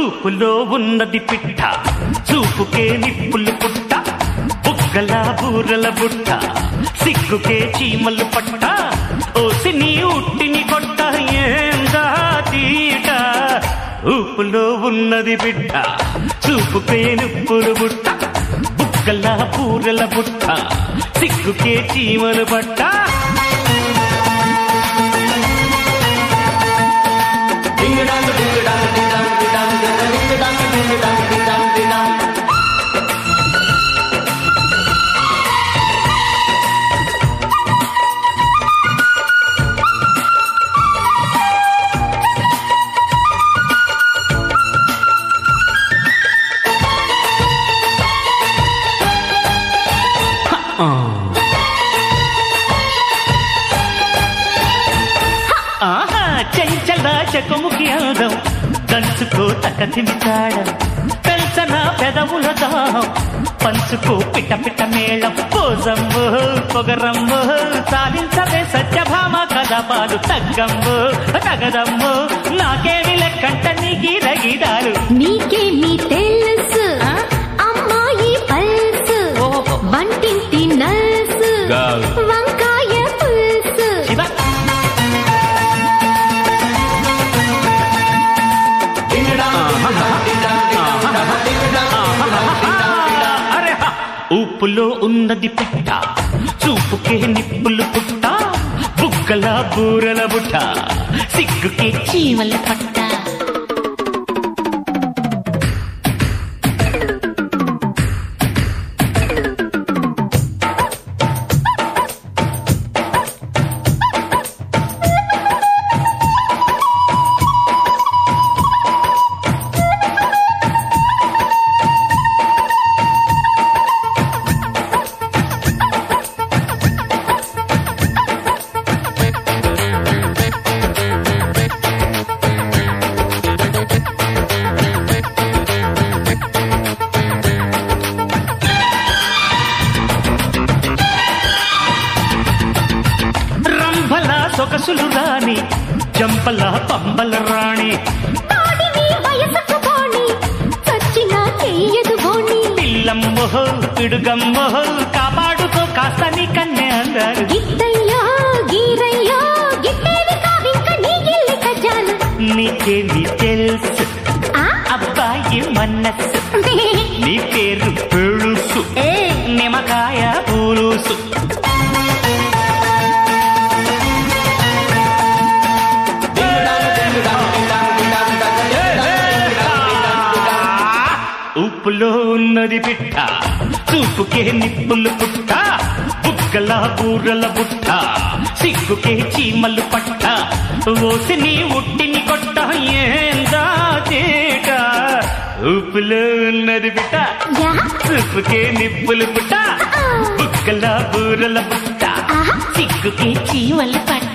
ఊపులో ఉన్నది పిట్ట చూపుకే నిప్పులు పుట్ట బుగ్గల బూరల బుట్ట సిగ్గుకే చీమలు పట్ట ఓసి నీ ఉట్టిని కొట్ట ఏందా తీట ఊపులో ఉన్నది బిడ్డ చూపుకే నిప్పులు బుట్ట బుగ్గల బూరల బుట్ట సిగ్గుకే చీమలు పట్ట ఆహా చెంచల చెకుముకి అందం దంచుకో తకతిమి తాళం పెంచన పెదవుల దాహం పంచుకో పిట పిట మేళం పోజమ్ము పొగరమ్ము సాధించవే సత్యభామ కథపాలు తగ్గమ్ము తగదమ్ము నాకేమి లెక్కంట నీ గీరగీదాలు నీకేమి తెలుసు ఆ? అమ్మాయి పల్సు ఓహో. వంటింటి నల్సు గాల్. వంకాయ పులుసు శివ అరే హ! ఊపులో ఉన్నది పిట్ట చూపుకే నిప్పులు పుట్ట బుగ్గల బూరల బుట్ట సిగ్గుకే చీమల పట్ట రంభల సొగసులు రాని జంపల పంబల రాణి తాడిని వయసుకు పోని చచ్చిన చెయ్యదు బోని పిల్లమ్మో పిడుగమ్మో కాపాడుకో కాస్త నీ కన్నె అందరు గిట్టయ్యా గీరయ్యా గిట్టేవి కావింక నీ గిల్లి కజాలు నీకేమి తెలుసు ఆ? అబ్బాయి మనస్సు నీ పేరు పెళుసు ఏ నిమ్మకాయ పూలుసు ఉప్పులో ఉన్నది పిట్ట చూపుకే నిప్పులు పుట్ట బుగ్గల బూరల బుట్ట సిగ్గుకే చీమలు పట్ట ఓసి నీ ఉట్టిని కొట్ట ఏందా తేట ఉప్పులో ఉన్నది పిట్ట యా చూపుకే నిప్పులు పుట్ట బుగ్గల బూరల బుట్ట ఆహా సిగ్గుకే చీమలు పట్ట